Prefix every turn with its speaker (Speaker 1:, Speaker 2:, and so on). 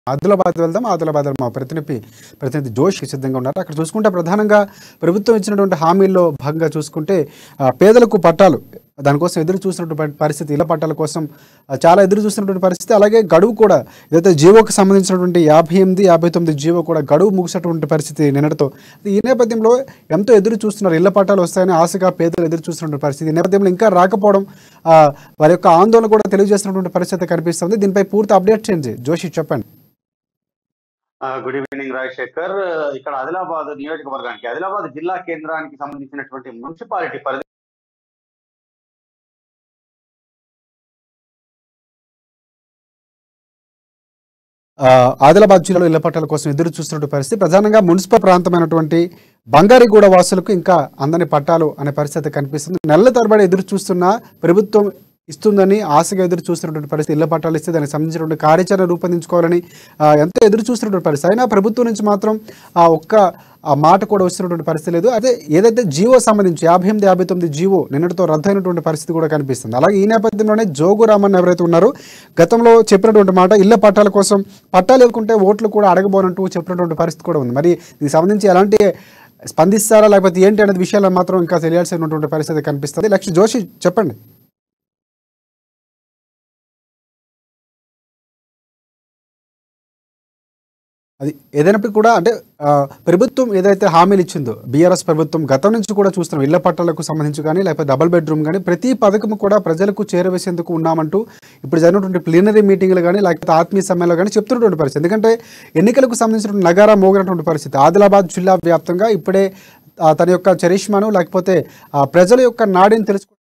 Speaker 1: ఆదిలాబాద్ వెళ్దాం ఆదిలాబాద్ మా ప్రతినిధి ప్రతినిధి జోష్ సిద్ధంగా ఉన్నారు అక్కడ చూసుకుంటే ప్రధానంగా ప్రభుత్వం ఇచ్చినటువంటి హామీల్లో భాగంగా చూసుకుంటే ఆ, పేదలకు పట్టాలు దానికోసం ఎదురు చూసినటువంటి పరిస్థితి ఇళ్ల పట్టాల కోసం ఆ, చాలా ఎదురు చూసినటువంటి పరిస్థితి అలాగే గడువు కూడా ఏదైతే జీవోకి సంబంధించినటువంటి యాభై ఎనిమిది యాభై తొమ్మిది జీవో కూడా గడువు ముగిసినటువంటి పరిస్థితి నిన్నటితో ఈ నేపథ్యంలో ఎంతో ఎదురు చూస్తున్నారు ఇళ్ల పట్టాలు వస్తాయని ఆశగా పేదలు ఎదురు చూస్తున్నటువంటి పరిస్థితి ఈ నేపథ్యంలో ఇంకా రాకపోవడం ఆ, వారి యొక్క ఆందోళన కూడా తెలియజేస్తున్నటువంటి పరిస్థితి కనిపిస్తుంది దీనిపై పూర్తి అప్డేట్ చేయండి జోషి చెప్పండి
Speaker 2: ఆ, గుడ్ ఈవినింగ్ రాజశేఖర్ ఇక్కడ ఆదిలాబాద్ నియోజకవర్గానికి ఆదిలాబాద్ జిల్లా కేంద్రానికి సంబంధించినటువంటి మున్సిపాలిటీ పరిధి
Speaker 1: ఆ, ఆదిలాబాద్ జిల్లాలో ఇళ్ల పట్టాల కోసం ఎదురు చూస్తున్న పరిస్థితి ప్రధానంగా మున్సిపల్ ప్రాంతమైనటువంటి బంగారిగూడ వాసులకు ఇంకా అందని పట్టాలు అనే పరిస్థితి కనిపిస్తుంది నెలల తరబడి ఎదురు చూస్తున్న ప్రభుత్వం ఇస్తుందని ఆశగా ఎదురు చూస్తున్నటువంటి పరిస్థితి ఇళ్ల పట్టాలు ఇస్తే దానికి సంబంధించినటువంటి కార్యాచరణ రూపొందించుకోవాలని ఆ, ఎంతో ఎదురు చూస్తున్నటువంటి పరిస్థితి అయినా ప్రభుత్వం నుంచి మాత్రం ఆ ఒక్క ఆ మాట కూడా వస్తున్నటువంటి పరిస్థితి లేదు అదే ఏదైతే జీవో సంబంధించి యాభై ఎనిమిది యాభై తొమ్మిది జీవో నిన్నటితో రద్దయినటువంటి పరిస్థితి కూడా కనిపిస్తుంది అలాగే ఈ నేపథ్యంలోనే జోగు రామన్ ఎవరైతే ఉన్నారో గతంలో చెప్పినటువంటి మాట ఇళ్ల పట్టాల కోసం పట్టాలు ఇవ్వకుంటే ఓట్లు కూడా అడగబోనంటూ చెప్పినటువంటి పరిస్థితి కూడా ఉంది మరి దీనికి సంబంధించి ఎలాంటి స్పందిస్తారా లేకపోతే ఏంటి అనేది విషయాలు మాత్రం ఇంకా తెలియాల్సినటువంటి పరిస్థితి కనిపిస్తుంది లక్ష్య జోషి చెప్పండి అది ఏదైనప్పటికీ కూడా అంటే ఆ, ప్రభుత్వం ఏదైతే హామీలు ఇచ్చిందో బీఆర్ఎస్ ప్రభుత్వం గతం నుంచి కూడా చూస్తున్నాం ఇళ్ల పట్టాలకు సంబంధించి కానీ లేకపోతే డబుల్ బెడ్రూమ్ కానీ ప్రతి పథకం కూడా ప్రజలకు చేరవేసేందుకు ఉన్నామంటూ ఇప్పుడు జరిగినటువంటి ప్లీనరీ మీటింగ్లు కానీ లేకపోతే ఆత్మీయ సమ్మెలో కానీ చెప్తున్నటువంటి పరిస్థితి ఎందుకంటే ఎన్నికలకు సంబంధించిన నగారా మోగినటువంటి పరిస్థితి ఆదిలాబాద్ జిల్లా వ్యాప్తంగా ఇప్పుడే ఆ, తన యొక్క చరిష్మాను లేకపోతే ఆ, ప్రజల యొక్క నాడిని తెలుసుకు